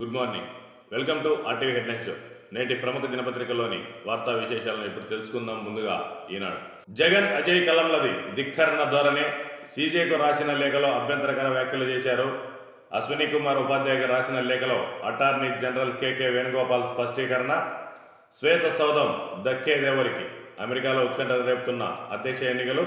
good morning welcome to RTV headline show నేటి ప్రముఖ దినపత్రికలోని వార్తా విశేషాలను ఇప్పుడు తెలుసుకుందాం ముందుగా ఈనాడు జగన్ అజయ్ కలంలది ధిక్కరణ ధోరణి సీజేకు రాసిన లేఖలో అభ్యంతరకర వ్యాఖ్యలు చేశారు అశ్విని కుమార్ ఉపాధ్యాయకు రాసిన లేఖలో అటార్నీ జనరల్ కేకే వేణుగోపాల్ స్పష్టీకరణ శ్వేత సౌధం దక్కేదెవరికి అమెరికాలో ఉత్కంఠ రేపుతున్న అధ్యక్ష ఎన్నికలు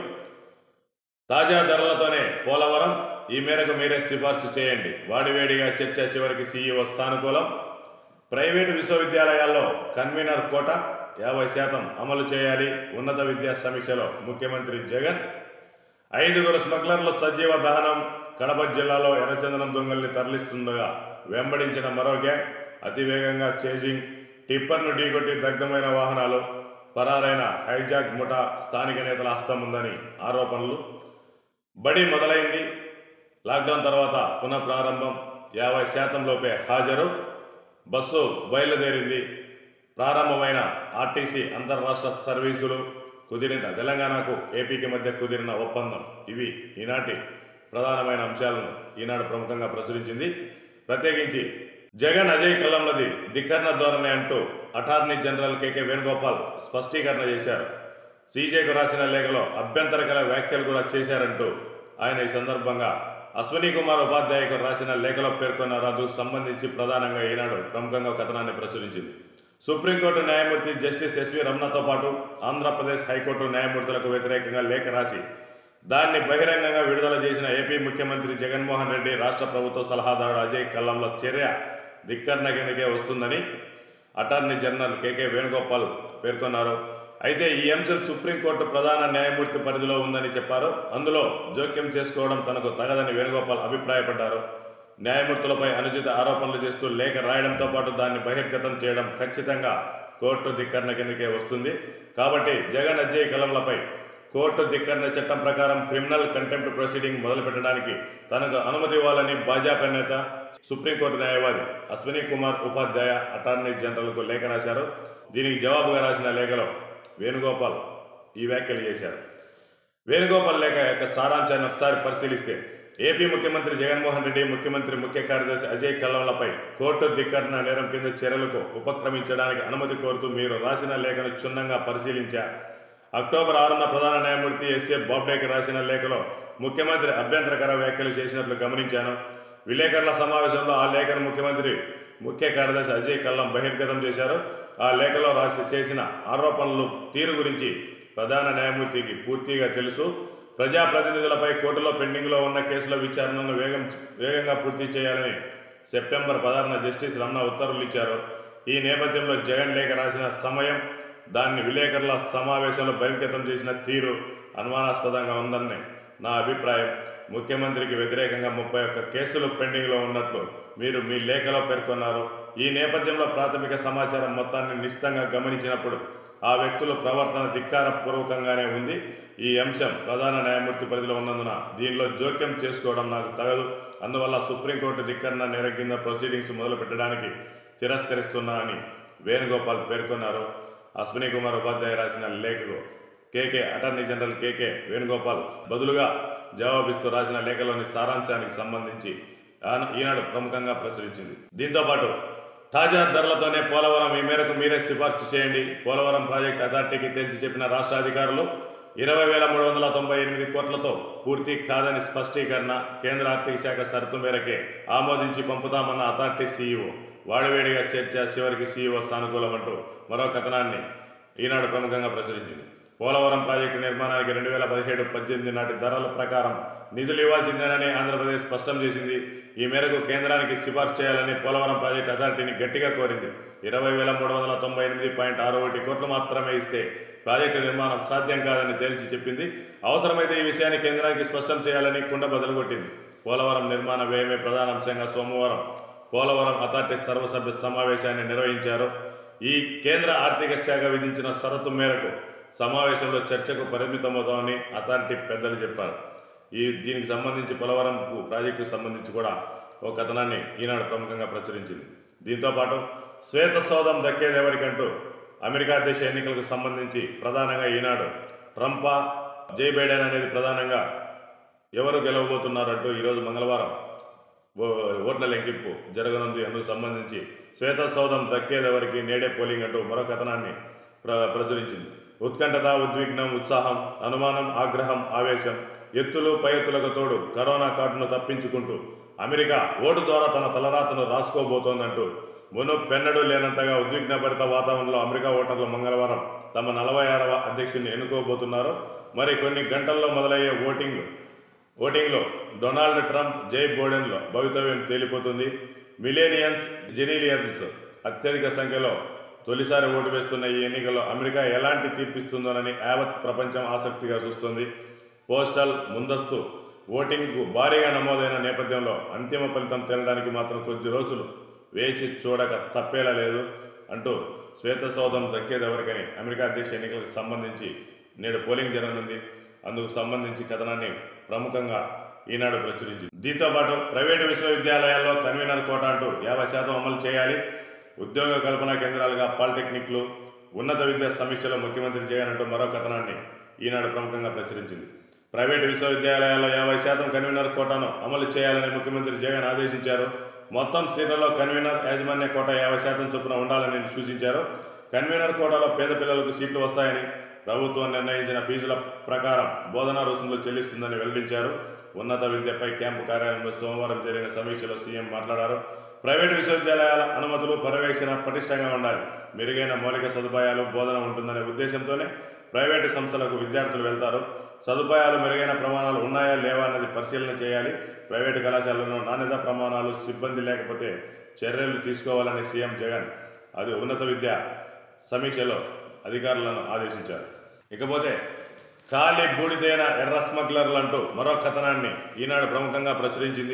తాజా ధరలతోనే పోలవరం ఈ మేరకు మీరే సిఫార్సు చేయండి వాడివేడిగా చర్చ చివరికి సీఈఓ సానుకూలం ప్రైవేటు విశ్వవిద్యాలయాల్లో కన్వీనర్ కోట యాభై శాతం అమలు చేయాలి ఉన్నత విద్యా సమీక్షలో ముఖ్యమంత్రి జగన్ ఐదుగురు స్మగ్లర్ల సజీవ దహనం కడప జిల్లాలో ఎర్రచందనం దొంగల్ని తరలిస్తుండగా వెంబడించిన మరో గ్యాంగ్ అతివేగంగా చేజింగ్ టిప్పర్ను ఢీకొట్టి దగ్ధమైన వాహనాలు పరారైన హైజాక్ ముఠా స్థానిక నేతల హస్తం ఉందని ఆరోపణలు బడి మొదలైంది లాక్డౌన్ తర్వాత పునః ప్రారంభం యాభై శాతం లోపే హాజరు బస్సు బయలుదేరింది ప్రారంభమైన ఆర్టీసీ అంతర్రాష్ట్ర సర్వీసులు కుదిరిన తెలంగాణకు ఏపీకి మధ్య కుదిరిన ఒప్పందం ఇవి ఈనాటి ప్రధానమైన అంశాలను ఈనాడు ప్రముఖంగా ప్రచురించింది ప్రత్యేకించి జగన్ అజయ్ కల్లంలది ధిక్కరణ ధోరణి అంటూ అటార్నీ జనరల్ కేకే వేణుగోపాల్ స్పష్టీకరణ చేశారు సీజేకు రాసిన లేఖలో అభ్యంతరకర వ్యాఖ్యలు కూడా చేశారంటూ ఆయన ఈ సందర్భంగా అశ్విని కుమార్ ఉపాధ్యాయకు రాసిన లేఖలో పేర్కొన్నారు అందుకు సంబంధించి ప్రధానంగా ఈనాడు ప్రముఖంగా కథనాన్ని ప్రచురించింది సుప్రీంకోర్టు న్యాయమూర్తి జస్టిస్ ఎస్వి రమణతో పాటు ఆంధ్రప్రదేశ్ హైకోర్టు న్యాయమూర్తులకు వ్యతిరేకంగా లేఖ రాసి దాన్ని బహిరంగంగా విడుదల చేసిన ఏపీ ముఖ్యమంత్రి జగన్మోహన్ రెడ్డి రాష్ట్ర ప్రభుత్వ సలహాదారుడు అజయ్ కల్లంల చర్య ధిక్కరణ కిందకే వస్తుందని అటార్నీ జనరల్ కేకే వేణుగోపాల్ పేర్కొన్నారు అయితే ఈ అంశం సుప్రీంకోర్టు ప్రధాన న్యాయమూర్తి పరిధిలో ఉందని చెప్పారు అందులో జోక్యం చేసుకోవడం తనకు తగదని వేణుగోపాల్ అభిప్రాయపడ్డారు న్యాయమూర్తులపై అనుచిత ఆరోపణలు చేస్తూ లేఖ రాయడంతో పాటు దాన్ని బహిర్గతం చేయడం ఖచ్చితంగా కోర్టు ధిక్కరణ కిందకే వస్తుంది కాబట్టి జగన్ అజయ్ కలంలపై కోర్టు ధిక్కరణ చట్టం ప్రకారం క్రిమినల్ కంటెంప్ట్ ప్రొసీడింగ్ మొదలుపెట్టడానికి తనకు అనుమతి ఇవ్వాలని భాజపా నేత సుప్రీంకోర్టు న్యాయవాది అశ్విని కుమార్ ఉపాధ్యాయ అటార్నీ జనరల్కు లేఖ రాశారు దీనికి జవాబుగా రాసిన లేఖలో వేణుగోపాల్ ఈ వ్యాఖ్యలు చేశారు వేణుగోపాల్ లేఖ యొక్క సారాంశాన్ని ఒకసారి పరిశీలిస్తే ఏపీ ముఖ్యమంత్రి జగన్మోహన్ రెడ్డి ముఖ్యమంత్రి ముఖ్య కార్యదర్శి అజయ్ కల్లంలపై కోర్టు ధిక్కరణ నేరం కింద చర్యలకు ఉపక్రమించడానికి అనుమతి కోరుతూ మీరు రాసిన లేఖను క్షుణ్ణంగా పరిశీలించా అక్టోబర్ ఆరున ప్రధాన న్యాయమూర్తి ఎస్ఏ బాబ్డేకి రాసిన లేఖలో ముఖ్యమంత్రి అభ్యంతరకర వ్యాఖ్యలు చేసినట్లు గమనించాను విలేకరుల సమావేశంలో ఆ లేఖను ముఖ్యమంత్రి ముఖ్య కార్యదర్శి అజయ్ కల్లం బహిర్గతం చేశారు ఆ లేఖలో రాసి చేసిన ఆరోపణలు తీరు గురించి ప్రధాన న్యాయమూర్తికి పూర్తిగా తెలుసు ప్రజాప్రతినిధులపై కోర్టులో పెండింగ్లో ఉన్న కేసుల విచారణను వేగం వేగంగా పూర్తి చేయాలని సెప్టెంబర్ పదహారున జస్టిస్ రమణ ఉత్తర్వులు ఇచ్చారు ఈ నేపథ్యంలో జగన్ లేఖ రాసిన సమయం దాన్ని విలేకరుల సమావేశంలో బహిర్గతం చేసిన తీరు అనుమానాస్పదంగా ఉందని నా అభిప్రాయం ముఖ్యమంత్రికి వ్యతిరేకంగా ముప్పై ఒక్క కేసులు పెండింగ్లో ఉన్నట్లు మీరు మీ లేఖలో పేర్కొన్నారు ఈ నేపథ్యంలో ప్రాథమిక సమాచారం మొత్తాన్ని నిశ్చితంగా గమనించినప్పుడు ఆ వ్యక్తుల ప్రవర్తన ధిక్కారపూర్వకంగానే ఉంది ఈ అంశం ప్రధాన న్యాయమూర్తి పరిధిలో ఉన్నందున దీనిలో జోక్యం చేసుకోవడం నాకు తగదు అందువల్ల సుప్రీంకోర్టు ధిక్కరణ నేరం కింద ప్రొసీడింగ్స్ మొదలు పెట్టడానికి తిరస్కరిస్తున్నా అని వేణుగోపాల్ పేర్కొన్నారు అశ్విని కుమార్ ఉపాధ్యాయ రాసిన లేఖకు KK attorney general KK Venugopal బదులుగా జవాబిస్తూ రాసిన లేఖలోని సారాంశానికి సంబంధించి ఆన- ఈనాడు ప్రముఖంగా ప్రచురించింది దీంతో పాటు తాజా ధరలతోనే పోలవరం ఈ మేరకు మీరే సిఫార్సు చేయండి పోలవరం ప్రాజెక్ట్ అథారిటీకి తేల్చి చెప్పిన రాష్ట్ర అధికారులు ఇరవై వేల మూడు వందల తొంభై ఎనిమిది కోట్లతో పూర్తి కాదని స్పష్టీకరణ కేంద్ర ఆర్థిక శాఖ షరతు మేరకే ఆమోదించి పంపుతామన్న అథారిటీ సీఈఓ వాడివేడిగా చర్చ చివరికి సీఈఓ సానుకూలమంటూ మరో కథనాన్ని ఈనాడు ప్రముఖంగా ప్రచురించింది పోలవరం ప్రాజెక్టు నిర్మాణానికి రెండు వేల పదిహేడు పద్దెనిమిది నాటి ధరల ప్రకారం నిధులు ఇవ్వాల్సిందేనని ఆంధ్రప్రదేశ్ స్పష్టం చేసింది ఈ మేరకు కేంద్రానికి సిఫార్సు చేయాలని పోలవరం ప్రాజెక్టు అథారిటీని గట్టిగా కోరింది ఇరవై వేల మూడు వందల తొంభై ఎనిమిది పాయింట్ ఆరు ఒకటి కోట్లు మాత్రమే ఇస్తే ప్రాజెక్టు నిర్మాణం సాధ్యం కాదని తేల్చి చెప్పింది అవసరమైతే ఈ విషయాన్ని కేంద్రానికి స్పష్టం చేయాలని కుండ బదులుకొట్టింది పోలవరం నిర్మాణ వ్యయమే ప్రధాన అంశంగా సోమవారం పోలవరం అథారిటీ సర్వసభ్య సమావేశాన్ని నిర్వహించారు ఈ కేంద్ర ఆర్థిక శాఖ విధించిన షరతు మేరకు సమావేశంలో చర్చకు పరిమితమవుతామని అథారిటీ పెద్దలు చెప్పారు ఈ దీనికి సంబంధించి పోలవరం ప్రాజెక్టుకు సంబంధించి కూడా ఓ కథనాన్ని ఈనాడు ప్రముఖంగా ప్రచురించింది దీంతోపాటు శ్వేత సౌధం దక్కేదెవరికంటూ అమెరికా దేశ ఎన్నికలకు సంబంధించి ప్రధానంగా ఈనాడు ట్రంపా జై బైడెన్ అనేది ప్రధానంగా ఎవరు గెలవబోతున్నారంటూ ఈరోజు మంగళవారం ఓ- ఓట్ల లెక్కింపు జరగనుంది అందుకు సంబంధించి శ్వేత సౌధం దక్కేదెవరికి నేడే పోలింగ్ అంటూ మరో కథనాన్ని ప్ర ప్రచురించింది ఉత్కంఠత ఉద్విగ్నం ఉత్సాహం అనుమానం ఆగ్రహం ఆవేశం ఎత్తులు పై ఎత్తులకు తోడు కరోనా కాటును తప్పించుకుంటూ అమెరికా ఓటు ద్వారా తన తలరాతను రాసుకోబోతోందంటూ మును పెన్నడు లేనంతగా ఉద్విగ్నభరిత వాతావరణంలో అమెరికా ఓటర్లు మంగళవారం తమ నలభై ఆరవ అధ్యక్షుడిని ఎన్నుకోబోతున్నారు మరి కొన్ని గంటల్లో మొదలయ్యే ఓటింగ్ ఓటింగ్లో డొనాల్డ్ ట్రంప్ జై బోడెన్లో భవితవ్యం తేలిపోతుంది మిలేనియన్స్ జెనీలియన్స్ అత్యధిక సంఖ్యలో తొలిసారి ఓటు వేస్తున్న ఈ ఎన్నికల్లో అమెరికా ఎలాంటి తీర్పిస్తుందోనని యావత్ ప్రపంచం ఆసక్తిగా చూస్తుంది పోస్టల్ ముందస్తు ఓటింగ్కు భారీగా నమోదైన నేపథ్యంలో అంతిమ ఫలితం తేలడానికి మాత్రం కొద్ది రోజులు వేచి చూడక తప్పేలా లేదు అంటూ శ్వేత సౌధం దక్కేదెవరికని అమెరికా అధ్యక్ష ఎన్నికలకు సంబంధించి నేడు పోలింగ్ జరగనుంది అందుకు సంబంధించి కథనాన్ని ప్రముఖంగా ఈనాడు ప్రచురించింది దీంతో పాటు ప్రైవేటు విశ్వవిద్యాలయాల్లో కన్వీనర్ కోటా అంటూ యాభై శాతం అమలు చేయాలి ఉద్యోగ కల్పన కేంద్రాలుగా పాలిటెక్నిక్లు ఉన్నత విద్యా సమీక్షలో ముఖ్యమంత్రి జగన్ మరో కథనాన్ని ఈనాడు ప్రముఖంగా ప్రచురించింది ప్రైవేటు విశ్వవిద్యాలయాల్లో యాభై శాతం కన్వీనర్ కోటాను అమలు చేయాలని ముఖ్యమంత్రి జగన్ ఆదేశించారు మొత్తం సీట్లలో కన్వీనర్ యాజమాన్య కోట యాభై శాతం చొప్పున ఉండాలని సూచించారు కన్వీనర్ కోటాలో పేద పిల్లలకు సీట్లు వస్తాయని ప్రభుత్వం నిర్ణయించిన ఫీజుల ప్రకారం బోధనా రుసుములు చెల్లిస్తుందని వెల్లడించారు ఉన్నత విద్యపై క్యాంపు కార్యాలయంలో సోమవారం జరిగిన సమీక్షలో సీఎం మాట్లాడారు ప్రైవేటు విశ్వవిద్యాలయాల అనుమతులు పర్యవేక్షణ పటిష్టంగా ఉండాలి మెరుగైన మౌలిక సదుపాయాలు బోధన ఉంటుందనే ఉద్దేశంతోనే ప్రైవేటు సంస్థలకు విద్యార్థులు వెళ్తారు సదుపాయాలు మెరుగైన ప్రమాణాలు ఉన్నాయా లేవా అన్నది పరిశీలన చేయాలి ప్రైవేటు కళాశాలలో నాణ్యత ప్రమాణాలు సిబ్బంది లేకపోతే చర్యలు తీసుకోవాలని సీఎం జగన్ అది ఉన్నత విద్య సమీక్షలో అధికారులను ఆదేశించారు ఇకపోతే ఖాళీ బూడిదైన ఎర్ర స్మగ్లర్లు అంటూ మరో కథనాన్ని ఈనాడు ప్రముఖంగా ప్రచురించింది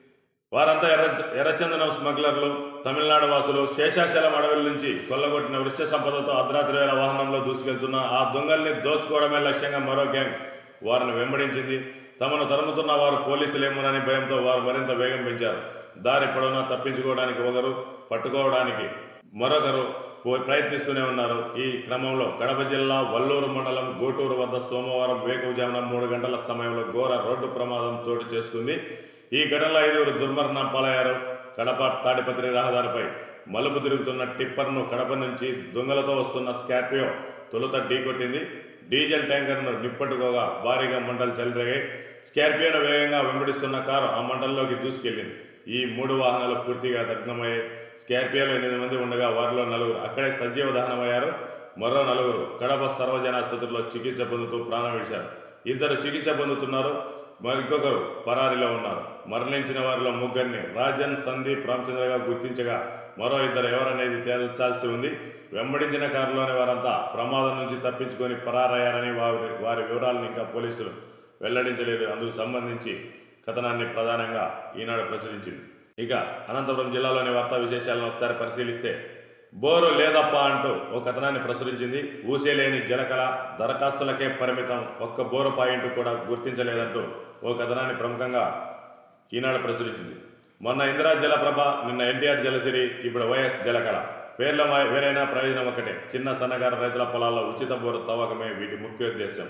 వారంతా ఎర్ర ఎర్రచందనం స్మగ్లర్లు తమిళనాడు వాసులు శేషాచలం అడవుల నుంచి కొల్లగొట్టిన వృక్ష సంపదతో అర్ధరాత్రి వేల వాహనంలో దూసుకెళ్తున్న ఆ దొంగల్ని దోచుకోవడమే లక్ష్యంగా మరో గ్యాంగ్ వారిని వెంబడించింది తమను తరుముతున్న వారు పోలీసులేమోనని భయంతో వారు మరింత వేగం పెంచారు దారి పొడవునా తప్పించుకోవడానికి ఒకరు పట్టుకోవడానికి మరొకరు పో- ప్రయత్నిస్తూనే ఉన్నారు ఈ క్రమంలో కడప జిల్లా వల్లూరు మండలం గోటూరు వద్ద సోమవారం వేకువజామున మూడు గంటల సమయంలో ఘోర రోడ్డు ప్రమాదం చోటు చేసుకుంది ఈ ఘటనలో ఐదుగురు దుర్మరణం పాలయ్యారు కడప తాడిపత్రి రహదారిపై మలుపు తిరుగుతున్న టిప్పర్ను కడప నుంచి దొంగలతో వస్తున్న స్కార్పియో తొలుత ఢీకొట్టింది డీజిల్ ట్యాంకర్ను నిప్పట్టుకోగా భారీగా మంటలు చెలరేగాయి స్కార్పియోను వేగంగా వెంబడిస్తున్న కారు ఆ మంటల్లోకి దూసుకెళ్లింది ఈ మూడు వాహనాలు పూర్తిగా దగ్ధమయ్యాయి స్కార్పియోలో ఎనిమిది మంది ఉండగా వారిలో నలుగురు అక్కడే సజీవ దహనమయ్యారు మరో నలుగురు కడప సర్వజన ఆసుపత్రిలో చికిత్స పొందుతూ ప్రాణం విడిచారు ఇద్దరు చికిత్స పొందుతున్నారు మరికొకరు పరారీలో ఉన్నారు మరణించిన వారిలో ముగ్గురిని రాజన్ సందీప్ రామచంద్రగా గుర్తించగా మరో ఇద్దరు ఎవరనేది తేల్చాల్సి ఉంది వెంబడించిన కారులోని వారంతా ప్రమాదం నుంచి తప్పించుకొని పరారయ్యారని వారి వారి వివరాలను ఇంకా పోలీసులు వెల్లడించలేదు అందుకు సంబంధించి కథనాన్ని ప్రధానంగా ఈనాడు ప్రచురించింది ఇక అనంతపురం జిల్లాలోని వార్తా విశేషాలను ఒకసారి పరిశీలిస్తే బోరు లేదప్పా అంటూ ఓ కథనాన్ని ప్రచురించింది ఊసేలేని జలకళ దరఖాస్తులకే పరిమితం ఒక్క బోరు పాయింట్ కూడా గుర్తించలేదంటూ ఓ కథనాన్ని ప్రముఖంగా ఈనాడు ప్రచురించింది మొన్న ఇందిరా జలప్రభ నిన్న ఎన్టీఆర్ జలసిరి ఇప్పుడు వైఎస్ జలకళ పేర్ల మా- వేరైనా ప్రయోజనం ఒకటే చిన్న సన్నకారు రైతుల పొలాల్లో ఉచిత బోరు తవ్వకమే వీటి ముఖ్యోద్దేశం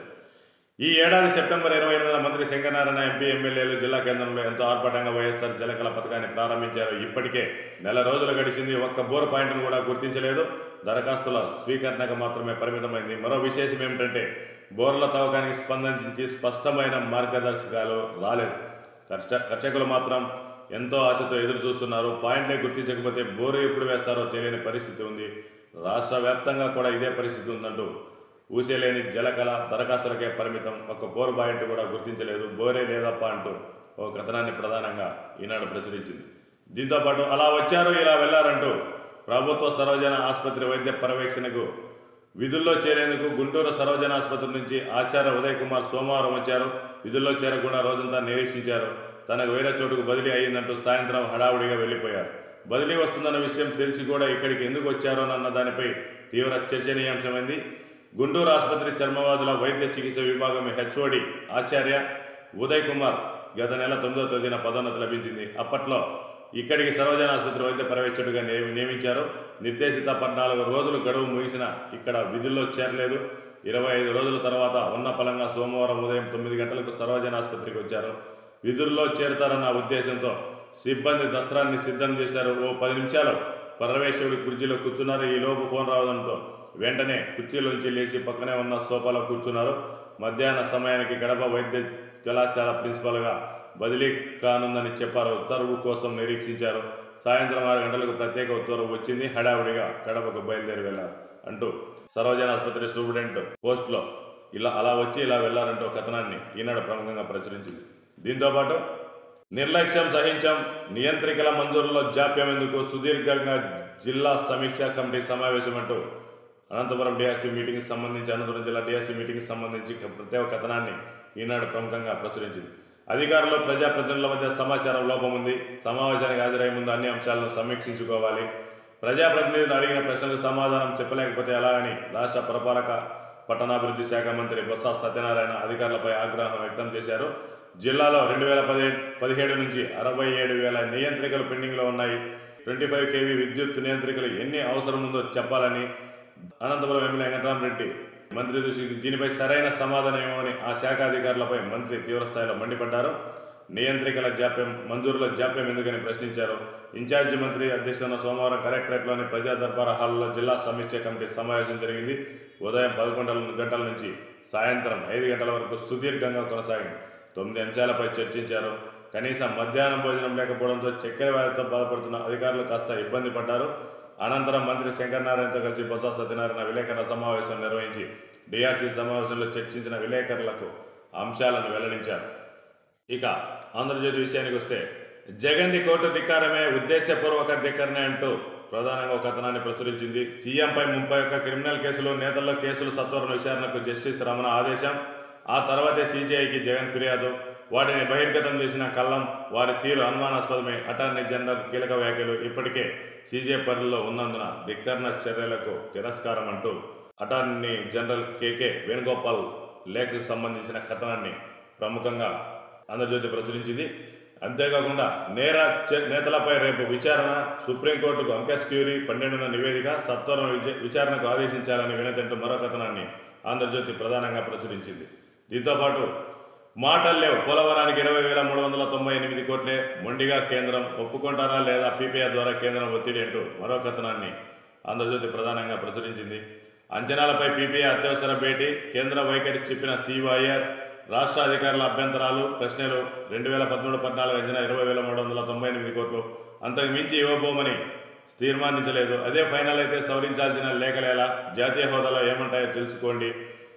ఈ ఏడాది సెప్టెంబర్ ఇరవై ఎనిమిదిన మంత్రి శంకరనారాయణ ఎంపీ ఎమ్మెల్యేలు జిల్లా కేంద్రంలో ఎంతో ఆర్భాటంగా వైఎస్ఆర్ జలకళ పథకాన్ని ప్రారంభించారు ఇప్పటికే నెల రోజులు గడిచింది ఒక్క బోర్ పాయింట్ను కూడా గుర్తించలేదు దరఖాస్తుల స్వీకరణకు మాత్రమే పరిమితమైంది మరో విశేషం ఏమిటంటే బోర్ల తవ్వకానికి స్పందించి స్పష్టమైన మార్గదర్శకాలు రాలేదు కర్ష కర్షకులు మాత్రం ఎంతో ఆశతో ఎదురు చూస్తున్నారు పాయింట్లే గుర్తించకపోతే బోరు ఎప్పుడు వేస్తారో తెలియని పరిస్థితి ఉంది రాష్ట్ర వ్యాప్తంగా కూడా ఇదే పరిస్థితి ఉందంటూ ఊసేలేని జలకళ దరఖాస్తులకే పరిమితం ఒక్క బోరు పాయింట్ కూడా గుర్తించలేదు బోరే లేదప్ప అంటూ ఓ కథనాన్ని ప్రధానంగా ఈనాడు ప్రచురించింది దీంతో పాటు అలా వచ్చారు ఇలా వెళ్లారంటూ ప్రభుత్వ సర్వజన ఆసుపత్రి వైద్య పర్యవేక్షణకు విధుల్లో చేరేందుకు గుంటూరు సర్వజన ఆసుపత్రి నుంచి ఆచార్య ఉదయ్ కుమార్ సోమవారం వచ్చారు విధుల్లో చేరకుండా రోజంతా నిరీక్షించారు తనకు వేరే చోటుకు బదిలీ అయ్యిందంటూ సాయంత్రం హడావుడిగా వెళ్ళిపోయారు బదిలీ వస్తుందన్న విషయం తెలిసి కూడా ఇక్కడికి ఎందుకు వచ్చారోనన్న దానిపై తీవ్ర చర్చనీయాంశమైంది గుంటూరు ఆసుపత్రి చర్మవాదుల వైద్య చికిత్స విభాగం హెచ్ఓడి ఆచార్య ఉదయ్ కుమార్ గత నెల తొమ్మిదో తేదీన పదోన్నతి లభించింది అప్పట్లో ఇక్కడికి సర్వజన ఆసుపత్రి వైద్య పర్యవేక్షకుడిగా నియమి- నియమించారు నిర్దేశిత పద్నాలుగు రోజులు గడువు ముగిసిన ఇక్కడ విధుల్లో చేరలేదు ఇరవై ఐదు రోజుల తర్వాత ఉన్న పలంగా సోమవారం ఉదయం తొమ్మిది గంటలకు సర్వజన ఆసుపత్రికి వచ్చారు విధుల్లో చేరుతారన్న ఉద్దేశంతో సిబ్బంది దసరాన్ని సిద్ధం చేశారు ఓ పది నిమిషాలు పరమేశ్వరుడి కుర్చీలో కూర్చున్నారు ఈ లోపు ఫోన్ రావడంతో వెంటనే కుర్చీలోంచి లేచి పక్కనే ఉన్న సోఫాలో కూర్చున్నారు మధ్యాహ్న సమయానికి గడప వైద్య కళాశాల ప్రిన్సిపల్గా బదిలీ కానుందని చెప్పారు ఉత్తర్వు కోసం నిరీక్షించారు సాయంత్రం ఆరు గంటలకు ప్రత్యేక ఉత్తర్వు వచ్చింది హడావుడిగా గడపకు బయలుదేరి వెళ్లారు అంటూ సర్వజన ఆసుపత్రి సూపరింటెండెంట్ పోస్టులో ఇలా అలా వచ్చి ఇలా వెళ్లారంటూ ఒక కథనాన్ని ఈనాడు ప్రముఖంగా ప్రచురించింది దీంతోపాటు నిర్లక్ష్యం సహించం నియంత్రికల మంజూరులో జాప్యం ఎందుకు సుదీర్ఘంగా జిల్లా సమీక్షా కమిటీ సమావేశం అంటూ అనంతపురం డిఆర్సీ మీటింగ్కి సంబంధించి అనంతపురం జిల్లా డిఆర్సీ మీటింగ్కి సంబంధించి ఒక ప్రత్యేక కథనాన్ని ఈనాడు ప్రముఖంగా ప్రచురించింది అధికారులు ప్రజాప్రతినిధుల మధ్య సమాచారం లోపం ఉంది సమావేశానికి హాజరయ్యే ముందు అన్ని అంశాలను సమీక్షించుకోవాలి ప్రజాప్రతినిధులు అడిగిన ప్రశ్నలకు సమాధానం చెప్పలేకపోతే ఎలా అని రాష్ట్ర పురపాలక పట్టణాభివృద్ధి శాఖ మంత్రి బొత్స సత్యనారాయణ అధికారులపై ఆగ్రహం వ్యక్తం చేశారు జిల్లాలో రెండు వేల పదిహేడు పదిహేడు నుంచి అరవై ఏడు వేల నియంత్రికలు పెండింగ్లో ఉన్నాయి ట్వంటీ ఫైవ్ కేవీ విద్యుత్ నియంత్రికలు ఎన్ని అవసరం ఉందో చెప్పాలని అనంతపురం ఎమ్మెల్యే వెంకటరామరెడ్డి మంత్రి దృష్టికి దీనిపై సరైన సమాధానం ఇవ్వమని ఆ శాఖ అధికారులపై మంత్రి తీవ్రస్థాయిలో మండిపడ్డారు నియంత్రికల జాప్యం మంజూరుల జాప్యం ఎందుకని ప్రశ్నించారు ఇన్ఛార్జి మంత్రి అధ్యక్షతన సోమవారం కలెక్టరేట్లోని ప్రజా దర్బార్ హాల్లో జిల్లా సమీక్ష కమిటీ సమావేశం జరిగింది ఉదయం పదకొండు గంటల నుంచి సాయంత్రం ఐదు గంటల వరకు సుదీర్ఘంగా కొనసాగింది తొమ్మిది అంశాలపై చర్చించారు కనీసం మధ్యాహ్నం భోజనం లేకపోవడంతో చక్కెర వ్యాధితో బాధపడుతున్న అధికారులు కాస్త ఇబ్బంది పడ్డారు అనంతరం మంత్రి శంకర్ నారాయణతో కలిసి బొత్స సత్యనారాయణ విలేకరుల సమావేశం నిర్వహించి డిఆర్సీ సమావేశంలో చర్చించిన విలేకరులకు అంశాలను వెల్లడించారు ఇక ఆంధ్రజ్యోతి విషయానికి వస్తే జగన్ది కోర్టు ధిక్కారమే ఉద్దేశపూర్వక ధిక్కరనే అంటూ ప్రధానంగా ఒక కథనాన్ని ప్రచురించింది సీఎంపై ముప్పై ఒక్క క్రిమినల్ కేసులు నేతల్లో కేసులు సత్వరం విచారణకు జస్టిస్ రమణ ఆదేశం ఆ తర్వాతే సీజీఐకి జగన్ ఫిర్యాదు వాటిని బహిర్గతం చేసిన కల్లం వారి తీరు అనుమానాస్పదమే అటార్నీ జనరల్ కీలక వ్యాఖ్యలు ఇప్పటికే సీజీఐ పరిధిలో ఉన్నందున ధిక్కరణ చర్యలకు తిరస్కారం అంటూ అటార్నీ జనరల్ కేకే వేణుగోపాల్ లేఖకు సంబంధించిన కథనాన్ని ప్రముఖంగా ఆంధ్రజ్యోతి ప్రచురించింది అంతేకాకుండా నేర చే- నేతలపై రేపు విచారణ సుప్రీంకోర్టుకు అంకెస్ క్యూరీ పన్నెండున నివేదిక సత్వరం విచ- విచారణకు ఆదేశించాలని వినతంటూ మరో కథనాన్ని ఆంధ్రజ్యోతి ప్రధానంగా ప్రచురించింది దీంతోపాటు మాటలు లేవు పోలవరానికి ఇరవై వేల మూడు వందల తొంభై ఎనిమిది కోట్లే మొండిగా కేంద్రం ఒప్పుకుంటారా లేదా పీపీఆర్ ద్వారా కేంద్రం ఒత్తిడి అంటూ మరో కథనాన్ని ఆంధ్రజ్యోతి ప్రధానంగా ప్రచురించింది అంచనాలపై పీపీఆర్ అత్యవసర భేటీ కేంద్ర వైఖరి చెప్పిన సివైఆర్ రాష్ట్ర అధికారుల అభ్యంతరాలు ప్రశ్నలు రెండు వేల పదమూడు పద్నాలుగు అంచనా ఇరవై వేల మూడు వందల తొంభై ఎనిమిది కోట్లు అంతకు మించి ఇవ్వబోమని తీర్మానించలేదు అదే ఫైనల్ అయితే సవరించాల్సిన లేఖలేలా జాతీయ హోదాలో ఏమంటాయో తెలుసుకోండి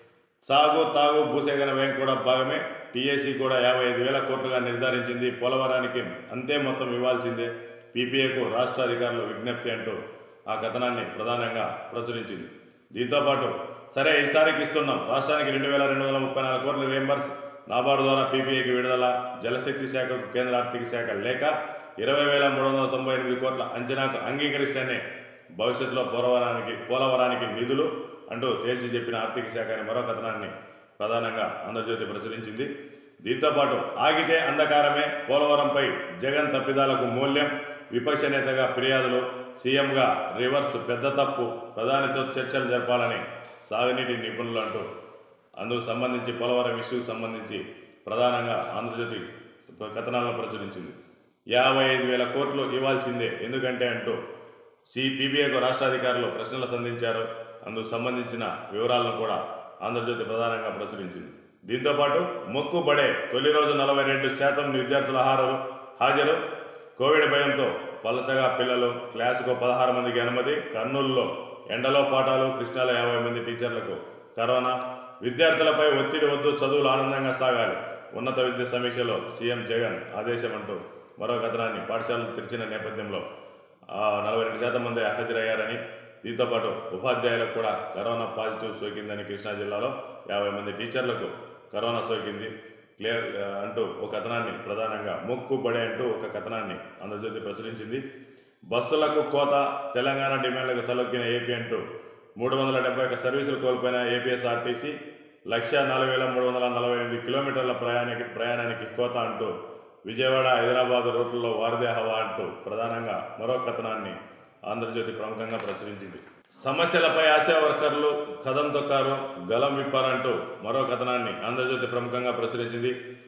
సాగు తాగు భూసేకరణ వ్యయం కూడా భాగమే టీఏసీ కూడా యాభై ఐదు వేల కోట్లుగా నిర్ధారించింది పోలవరానికి అంతే మొత్తం ఇవ్వాల్సిందే పీపీఏకు రాష్ట్ర అధికారులు విజ్ఞప్తి అంటూ ఆ కథనాన్ని ప్రధానంగా ప్రచురించింది దీంతోపాటు సరే ఈసారికి ఇస్తున్నాం రాష్ట్రానికి రెండు వేల రెండు వందల ముప్పై నాలుగు కోట్ల రియంబర్స్ నాబార్డు ద్వారా పీపీఏకి విడుదల జలశక్తి శాఖకు కేంద్ర ఆర్థిక శాఖ లేక ఇరవై వేల మూడు వందల తొంభై ఎనిమిది కోట్ల అంచనాకు అంగీకరిస్తేనే భవిష్యత్తులో పోలవరానికి పోలవరానికి నిధులు అంటూ తేల్చి చెప్పిన ఆర్థిక శాఖ అనే మరో కథనాన్ని ప్రధానంగా ఆంధ్రజ్యోతి ప్రచురించింది దీంతోపాటు ఆగితే అంధకారమే పోలవరంపై జగన్ తప్పిదాలకు మూల్యం విపక్ష నేతగా ఫిర్యాదులు సీఎంగా రివర్స్ పెద్ద తప్పు ప్రధానితో చర్చలు జరపాలని సాగునీటి నిపుణులు అంటూ అందుకు సంబంధించి పోలవరం ఇష్యూకి సంబంధించి ప్రధానంగా ఆంధ్రజ్యోతి కథనాలను ప్రచురించింది యాభై ఐదు వేల కోట్లు ఇవ్వాల్సిందే ఎందుకంటే అంటూ సిపిబిఐకు రాష్ట్ర అధికారులు ప్రశ్నలు సంధించారు అందుకు సంబంధించిన వివరాలను కూడా ఆంధ్రజ్యోతి ప్రధానంగా ప్రచురించింది దీంతోపాటు మొక్కుబడే తొలి రోజు నలభై రెండు శాతం విద్యార్థుల హాజరు హాజరు కోవిడ్ భయంతో పలచగా పిల్లలు క్లాసుకు పదహారు మందికి అనుమతి కర్నూలులో ఎండలో పాఠాలు కృష్ణాలో యాభై మంది టీచర్లకు కరోనా విద్యార్థులపై ఒత్తిడి వద్దు చదువులు ఆనందంగా సాగాలి ఉన్నత విద్య సమీక్షలో సీఎం జగన్ ఆదేశం అంటూ మరో కథనాన్ని పాఠశాలలు తెరిచిన నేపథ్యంలో ఆ, నలభై రెండు శాతం మంది హాజరయ్యారని దీంతోపాటు ఉపాధ్యాయులకు కూడా కరోనా పాజిటివ్ సోకిందని కృష్ణా జిల్లాలో యాభై మంది టీచర్లకు కరోనా సోకింది క్లియర్ ఆ, అంటూ ఒక కథనాన్ని ప్రధానంగా మొక్కు పడే అంటూ ఒక కథనాన్ని ఆంధ్రజ్యోతి ప్రచురించింది బస్సులకు కోత తెలంగాణ డిమాండ్లకు తలొక్కిన ఏపీ అంటూ మూడు వందల డెబ్బై ఒక్క సర్వీసులు కోల్పోయిన ఏపీఎస్ఆర్టీసీ లక్ష నాలుగు వేల మూడు వందల నలభై ఎనిమిది కిలోమీటర్ల ప్రయాణికి ప్రయాణానికి కోత అంటూ విజయవాడ హైదరాబాద్ రూట్లలో వారదే హవా అంటూ ప్రధానంగా మరో కథనాన్ని ఆంధ్రజ్యోతి ప్రముఖంగా ప్రచురించింది సమస్యలపై ఆశా వర్కర్లు కథం తొక్కారు గలం విప్పారంటూ మరో కథనాన్ని ఆంధ్రజ్యోతి ప్రముఖంగా ప్రచురించింది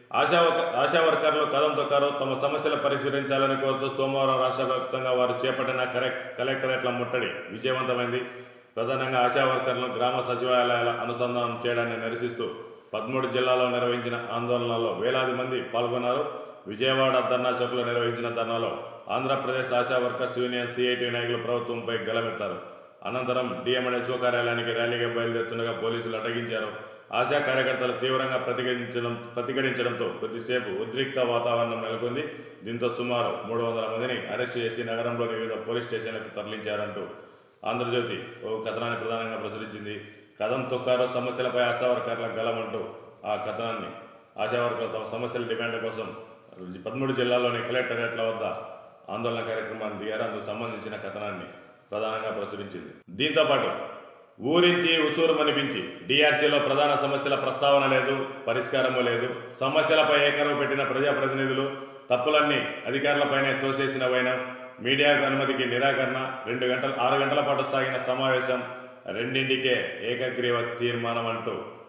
ఆశా వర్క- ఆశా వర్కర్లు కదం తొక్కారు తమ సమస్యలు పరిష్కరించాలని కోరుతూ సోమవారం రాష్ట్ర వ్యాప్తంగా వారు చేపట్టిన కరెక్ట్ కలెక్టరేట్ల ముట్టడి విజయవంతమైంది ప్రధానంగా ఆశా వర్కర్లను గ్రామ సచివాలయాల అనుసంధానం చేయడాన్ని నిరసిస్తూ పదమూడు జిల్లాల్లో నిర్వహించిన ఆందోళనలో వేలాది మంది పాల్గొన్నారు విజయవాడ ధర్నా చౌక్లో నిర్వహించిన ధర్నాలో Andhra Pradesh ASHA workers union CIT నాయకులు ప్రభుత్వంపై గలమెత్తారు అనంతరం డిఎంఎన్హెచ్ఓ కార్యాలయానికి ర్యాలీగా బయలుదేరుతుండగా పోలీసులు అడ్డగించారు ఆశా కార్యకర్తలు తీవ్రంగా ప్రతిఘటించడం ప్రతిఘటించడంతో కొద్దిసేపు ఉద్రిక్త వాతావరణం నెలకొంది దీంతో సుమారు మూడు వందల మందిని అరెస్టు చేసి నగరంలోని వివిధ పోలీస్ స్టేషన్లకు తరలించారంటూ ఆంధ్రజ్యోతి ఓ కథనాన్ని ప్రధానంగా ప్రచురించింది కథం తొక్కారు సమస్యలపై ఆశా వర్కర్ల గలమంటూ ఆ కథనాన్ని ఆశా వర్కర్లు తమ సమస్యల డిమాండ్ల కోసం పదమూడు జిల్లాల్లోని కలెక్టరేట్ల వద్ద ఆందోళన కార్యక్రమాన్ని దిగారు అందుకు సంబంధించిన కథనాన్ని ప్రధానంగా ప్రచురించింది దీంతో పాటు ఊరించి ఉసూరుమనిపించి డిఆర్సీలో ప్రధాన సమస్యల ప్రస్తావన లేదు పరిష్కారము లేదు సమస్యలపై ఏకరవు పెట్టిన ప్రజాప్రతినిధులు తప్పులన్నీ అధికారులపైనే తోసేసిన వైనం మీడియాకు అనుమతికి నిరాకరణ రెండు గంటల ఆరు గంటల పాటు సాగిన సమావేశం రెండింటికే ఏకగ్రీవ తీర్మానం అంటూ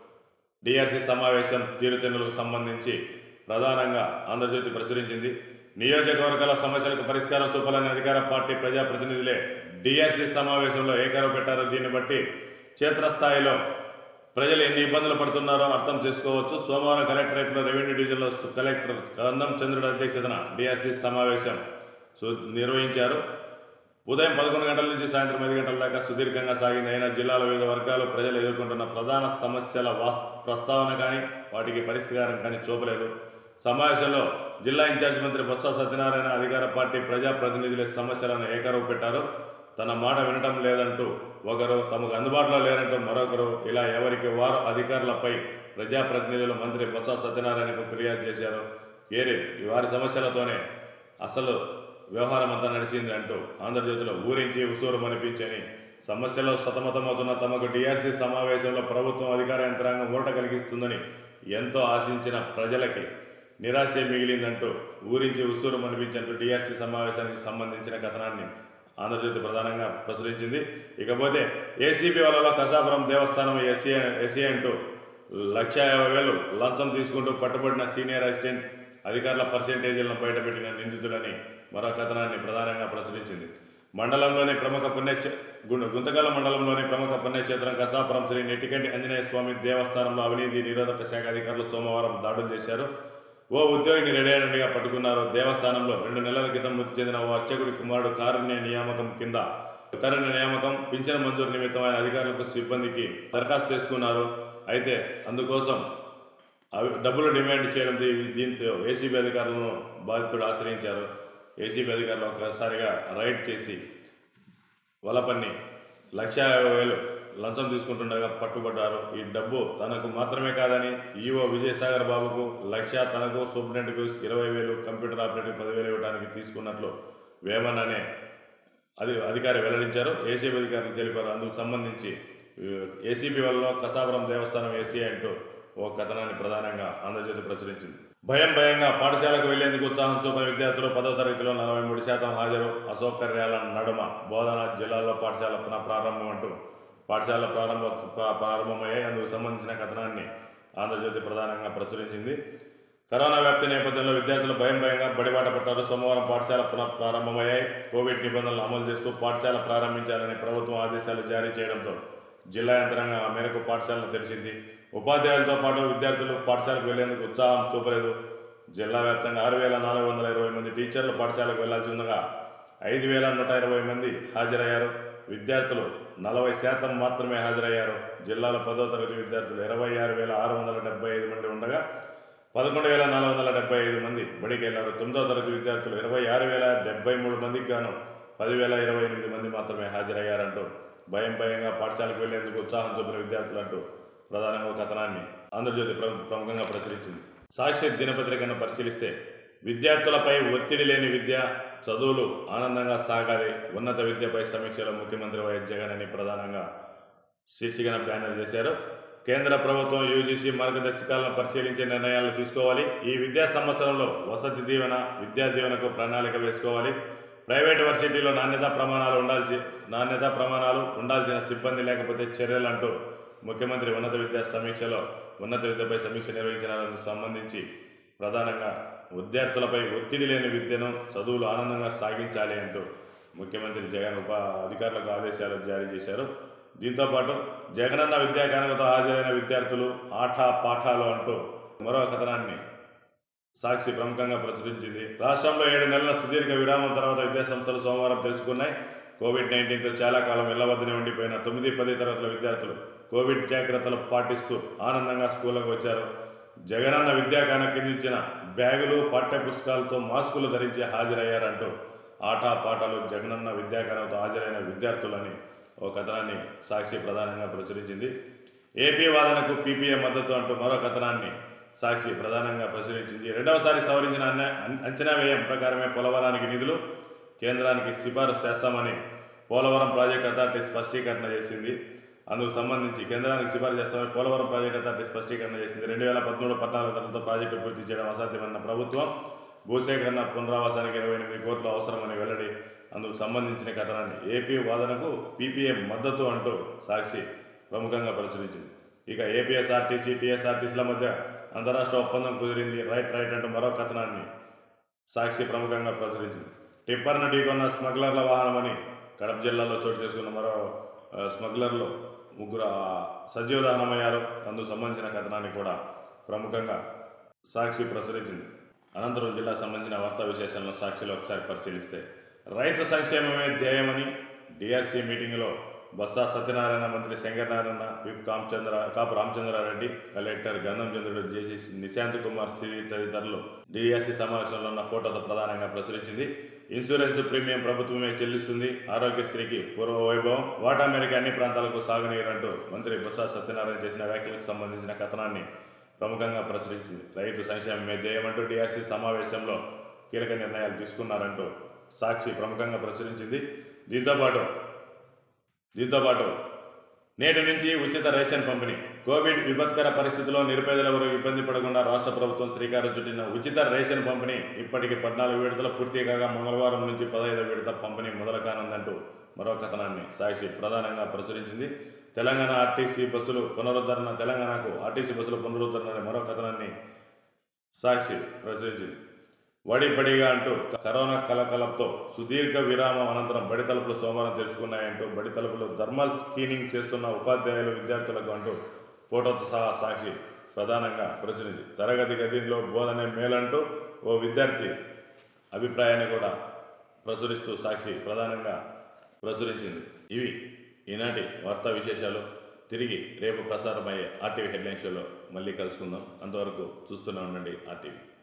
డిఆర్సీ సమావేశం తీరుతెన్నులకు సంబంధించి ప్రధానంగా ఆంధ్రజ్యోతి ప్రచురించింది నియోజకవర్గాల సమస్యలకు పరిష్కారం చూపాలని అధికార పార్టీ ప్రజాప్రతినిధులే డిఆర్సీ సమావేశంలో ఏకరవు పెట్టారు దీన్ని బట్టి క్షేత్రస్థాయిలో ప్రజలు ఎన్ని ఇబ్బందులు పడుతున్నారో అర్థం చేసుకోవచ్చు సోమవారం కలెక్టరేట్లో రెవెన్యూ డివిజన్లో సు- కలెక్టర్ కందం చంద్రుడి అధ్యక్షతన డిఆర్సీ సమావేశం సు- నిర్వహించారు ఉదయం పదకొండు గంటల నుంచి సాయంత్రం ఐదు గంటల దాకా సుదీర్ఘంగా సాగింది అయినా జిల్లాల వివిధ వర్గాలు ప్రజలు ఎదుర్కొంటున్న ప్రధాన సమస్యల వాస్ ప్రస్తావన కానీ వాటికి పరిష్కారం కానీ చూపలేదు సమావేశంలో జిల్లా ఇన్ఛార్జ్ మంత్రి బొత్స సత్యనారాయణ అధికార పార్టీ ప్రజాప్రతినిధుల సమస్యలను ఏకరవు పెట్టారు తన మాట వినటం లేదంటూ ఒకరు తమకు అందుబాటులో లేరంటూ మరొకరు ఇలా ఎవరికి వారు అధికారులపై ప్రజాప్రతినిధులు మంత్రి బొత్స సత్యనారాయణకు ఫిర్యాదు చేశారు ఏరి వారి సమస్యలతోనే అసలు వ్యవహారం అంతా నడిచింది అంటూ ఆంధ్రజ్యోతిలో ఊరించి ఉసూరు అనిపించని సమస్యలో సతమతమవుతున్న తమకు డిఆర్సీ సమావేశంలో ప్రభుత్వం అధికార యంత్రాంగం ఊరట కలిగిస్తుందని ఎంతో ఆశించిన ప్రజలకి నిరాశ మిగిలిందంటూ ఊరించి ఉసూరు అనిపించంటూ డిఆర్సీ సమావేశానికి సంబంధించిన కథనాన్ని ఆంధ్రజ్యోతి ప్రధానంగా ప్రచురించింది ఇకపోతే ఏసీబీ వలలో కసాపురం దేవస్థానం ఎస్సీ ఎస్సీ అంటూ లక్ష యాభై వేలు లంచం తీసుకుంటూ పట్టుబడిన సీనియర్ అసిస్టెంట్ అధికారుల పర్సెంటేజీలను బయటపెట్టిన నిందితులని మరో కథనాన్ని ప్రధానంగా ప్రచురించింది మండలంలోని ప్రముఖ పుణ్యక్షే గు- గుంతకల్ మండలంలోని ప్రముఖ పుణ్యక్షేత్రం కసాపురం శ్రీ నెట్టికంటి ఆంజనేయ స్వామి దేవస్థానంలో అవినీతి నిరోధక శాఖ అధికారులు సోమవారం దాడులు చేశారు ఓ ఉద్యోగిని రెడీగా పట్టుకున్నారు దేవస్థానంలో రెండు నెలల క్రితం మృతి చెందిన ఓ అర్చకుడి కుమారుడు కారుణ్య నియామకం కింద కారుణ్య నియామకం పింఛన్ మంజూరు నిమిత్తం ఆయన అధికారులకు సిబ్బందికి దరఖాస్తు చేసుకున్నారు అయితే అందుకోసం అవి డబ్బులు డిమాండ్ చేయడంతో ఇవి- దీంతో ఏసీబీ అధికారులను బాధితుడు ఆశ్రయించారు ఏసీబీ అధికారులు ఒక్కసారిగా రైడ్ చేసి వలపన్ని లక్ష యాభై వేలు లంచం తీసుకుంటుండగా పట్టుబడ్డారు ఈ డబ్బు తనకు మాత్రమే కాదని ఈఓ విజయసాగర్ బాబుకు లక్ష తనకు సూపరింటెండెంట్కు ఇరవై వేలు కంప్యూటర్ ఆపరేటర్ పదివేలు ఇవ్వడానికి తీసుకున్నట్లు వేమన్ అనే అది అధికారి వెల్లడించారు ఏసీబీ అధికారులు తెలిపారు అందుకు సంబంధించి ఏసీబీ వల్ల కసాపురం దేవస్థానం ఏసీ అంటూ ఓ కథనాన్ని ప్రధానంగా ఆంధ్రజ్యోతి ప్రచురించింది భయం భయంగా పాఠశాలకు వెళ్లేందుకు ఉత్సాహం చూపిన విద్యార్థులు పదో తరగతిలో నలభై మూడు శాతం హాజరు అసౌకర్యాల నడుమ బోధన జిల్లాలో పాఠశాల పునః ప్రారంభం అంటూ పాఠశాల ప్రారంభ ప్రా- ప్రారంభమయ్యాయి అందుకు సంబంధించిన కథనాన్ని ఆంధ్రజ్యోతి ప్రధానంగా ప్రచురించింది కరోనా వ్యాప్తి నేపథ్యంలో విద్యార్థులు భయం భయంగా బడిబాట పట్టారు సోమవారం పాఠశాల పునః ప్రారంభమయ్యాయి కోవిడ్ నిబంధనలు అమలు చేస్తూ పాఠశాల ప్రారంభించాలని ప్రభుత్వం ఆదేశాలు జారీ చేయడంతో జిల్లా యంత్రాంగం ఆ మేరకు పాఠశాలను తెరిచింది ఉపాధ్యాయులతో పాటు విద్యార్థులు పాఠశాలకు వెళ్లేందుకు ఉత్సాహం చూపలేదు జిల్లా వ్యాప్తంగా ఆరు వేల నాలుగు వందల ఇరవై మంది టీచర్లు పాఠశాలకు వెళ్లాల్సి ఉండగా ఐదు వేల నూట ఇరవై మంది హాజరయ్యారు విద్యార్థులు నలభై శాతం మాత్రమే హాజరయ్యారు జిల్లాలో పదో తరగతి విద్యార్థులు ఇరవై ఆరు వేల ఆరు వందల డెబ్బై ఐదు మంది ఉండగా పదకొండు వేల నాలుగు వందల డెబ్బై ఐదు మంది బడికి వెళ్లారు తొమ్మిదో తరగతి విద్యార్థులు ఇరవై ఆరు వేల డెబ్బై మూడు మందికి గాను పదివేల ఇరవై ఎనిమిది మంది మాత్రమే హాజరయ్యారంటూ భయం భయంగా పాఠశాలకు వెళ్లేందుకు ఉత్సాహం చూపిన విద్యార్థులు అంటూ ప్రధానంగా ఒక కథనాన్ని ఆంధ్రజ్యోతి ప్ర- ప్రముఖంగా ప్రచురించింది సాక్షి దినపత్రికను పరిశీలిస్తే విద్యార్థులపై ఒత్తిడి లేని విద్య చదువులు ఆనందంగా సాగాలి ఉన్నత విద్యపై సమీక్షలో ముఖ్యమంత్రి వైఎస్ జగన్ అని ప్రధానంగా శీర్షికన బ్యానర్ చేశారు కేంద్ర ప్రభుత్వం యూజీసీ మార్గదర్శకాలను పరిశీలించే నిర్ణయాలు తీసుకోవాలి ఈ విద్యా సంవత్సరంలో వసతి దీవెన విద్యా దీవెనకు ప్రణాళిక వేసుకోవాలి ప్రైవేట్ వర్సిటీలో నాణ్యతా ప్రమాణాలు ఉండాల్సి నాణ్యతా ప్రమాణాలు ఉండాల్సిన సిబ్బంది లేకపోతే చర్యలు అంటూ ముఖ్యమంత్రి ఉన్నత విద్యా సమీక్షలో ఉన్నత విద్యపై సమీక్ష నిర్వహించడానికి సంబంధించి ప్రధానంగా విద్యార్థులపై ఒత్తిడి లేని విద్యను చదువులు ఆనందంగా సాగించాలి అంటూ ముఖ్యమంత్రి జగన్ ఉప అధికారులకు ఆదేశాలు జారీ చేశారు దీంతోపాటు జగనన్న విద్యా కానుకతో హాజరైన విద్యార్థులు ఆట పాఠాలు అంటూ మరో కథనాన్ని సాక్షి ప్రముఖంగా ప్రచురించింది రాష్ట్రంలో ఏడు నెలల సుదీర్ఘ విరామం తర్వాత విద్యాసంస్థలు సోమవారం తెలుసుకున్నాయి కోవిడ్ నైన్టీన్తో చాలా కాలం ఇళ్లవద్దనే ఉండిపోయిన తొమ్మిది పది తరగతుల విద్యార్థులు కోవిడ్ జాగ్రత్తలు పాటిస్తూ ఆనందంగా స్కూళ్ళకు వచ్చారు జగనన్న విద్యా కిందించిన బ్యాగులు పాఠ్య పుస్తకాలతో మాస్కులు ధరించి హాజరయ్యారంటూ ఆట పాటలు జగనన్న విద్యాకారంతో హాజరైన విద్యార్థులని ఓ కథనాన్ని సాక్షి ప్రధానంగా ప్రచురించింది ఏపీ వాదనకు పీపీఏ మద్దతు అంటూ మరో కథనాన్ని సాక్షి ప్రధానంగా ప్రచురించింది రెండవసారి సవరించిన అన్న- అన్- అంచనా వ్యయం ప్రకారమే పోలవరానికి నిధులు కేంద్రానికి సిఫారసు చేస్తామని పోలవరం ప్రాజెక్ట్ అథారిటీ స్పష్టీకరణ చేసింది అందుకు సంబంధించి కేంద్రానికి సిఫారసు చేస్తామని పోలవరం ప్రాజెక్ట్ అథారిటీ స్పష్టీకరణ చేసింది రెండు వేల పదమూడు పద్నాలుగు తరగతితో ప్రాజెక్టు పూర్తి చేయడం అసాధ్యమన్న ప్రభుత్వం భూసేకరణ పునరావాసానికి ఇరవై ఎనిమిది కోట్లు అవసరమని వెల్లడి అందుకు సంబంధించిన కథనాన్ని ఏపీ వాదనకు పీపీఎం మద్దతు అంటూ సాక్షి ప్రముఖంగా ప్రచురించింది ఇక ఏపీఎస్ఆర్టీసీ టీఎస్ఆర్టీసీల మధ్య అంతరాష్ట్ర ఒప్పందం కుదిరింది రైట్ రైట్ అంటూ మరో కథనాన్ని సాక్షి ప్రముఖంగా ప్రచురించింది టిప్పర్ను ఢీకొన్న స్మగ్లర్ల వాహనమని కడప జిల్లాలో చోటు చేసుకున్న మరో ఆ, స్మగ్లర్లు ముగ్గురు ఆ, సజీవ దహనమయ్యారు అందుకు సంబంధించిన కథనాన్ని కూడా ప్రముఖంగా సాక్షి ప్రచురించింది అనంతరం జిల్లాకు సంబంధించిన వార్తా విశేషాలను సాక్షిలో ఒకసారి పరిశీలిస్తే రైతు సంక్షేమమే ధ్యేయమని డిఆర్సీ మీటింగ్లో బొత్స సత్యనారాయణ మంత్రి శంకరనారాయణ విప్ కామచంద్ర కాపు రామచంద్రారెడ్డి కలెక్టర్ గంధం చంద్రుడు జేసీ నిశాంత్ కుమార్ సిరి తదితరులు డిఆర్సీ సమావేశంలో ఉన్న ఫోటోతో ప్రధానంగా ప్రచురించింది ఇన్సూరెన్స్ ప్రీమియం ప్రభుత్వమే చెల్లిస్తుంది ఆరోగ్యశ్రీకి పూర్వ వైభవం వాటా మేరకు అన్ని ప్రాంతాలకు సాగునీరంటూ మంత్రి బొత్స సత్యనారాయణ చేసిన వ్యాఖ్యలకు సంబంధించిన కథనాన్ని ప్రముఖంగా ప్రచురించింది రైతు సంక్షేమమే ధ్యేయమంటూ డిఆర్సీ సమావేశంలో కీలక నిర్ణయాలు తీసుకున్నారంటూ సాక్షి ప్రముఖంగా ప్రచురించింది దీంతోపాటు దీంతోపాటు నేటి నుంచి ఉచిత రేషన్ పంపిణీ కోవిడ్ విపత్కర పరిస్థితుల్లో నిరుపేదలెవరూ ఇబ్బంది పడకుండా రాష్ట్ర ప్రభుత్వం శ్రీకారం చుట్టిన ఉచిత రేషన్ పంపిణీ ఇప్పటికి పద్నాలుగు విడతల పూర్తి కాగా మంగళవారం నుంచి పదహైదు విడత పంపిణీ మొదలు కానుందంటూ మరో కథనాన్ని సాక్షి ప్రధానంగా ప్రచురించింది తెలంగాణ ఆర్టీసీ బస్సులు పునరుద్ధరణ తెలంగాణకు ఆర్టీసీ బస్సుల పునరుద్ధరణ అనే మరో కథనాన్ని సాక్షి ప్రచురించింది వడి బడిగా అంటూ కరోనా కలకలంతో సుదీర్ఘ విరామం అనంతరం బడి తలుపులు సోమవారం తెరుచుకున్నాయంటూ బడి తలుపులు థర్మల్ స్క్రీనింగ్ చేస్తున్న ఉపాధ్యాయులు విద్యార్థులకు అంటూ ఫోటోతో సహా సాక్షి ప్రధానంగా ప్రచురించింది తరగతి గదిలో బోధనే మేలంటూ ఓ విద్యార్థి అభిప్రాయాన్ని కూడా ప్రచురిస్తూ సాక్షి ప్రధానంగా ప్రచురించింది ఇవి ఈనాటి వార్తా విశేషాలు తిరిగి రేపు ప్రసారమయ్యే ఆర్టీవీ హెడ్లైన్ షోలో మళ్ళీ కలుసుకుందాం అంతవరకు చూస్తూనే ఉండండి ఆర్టీవీ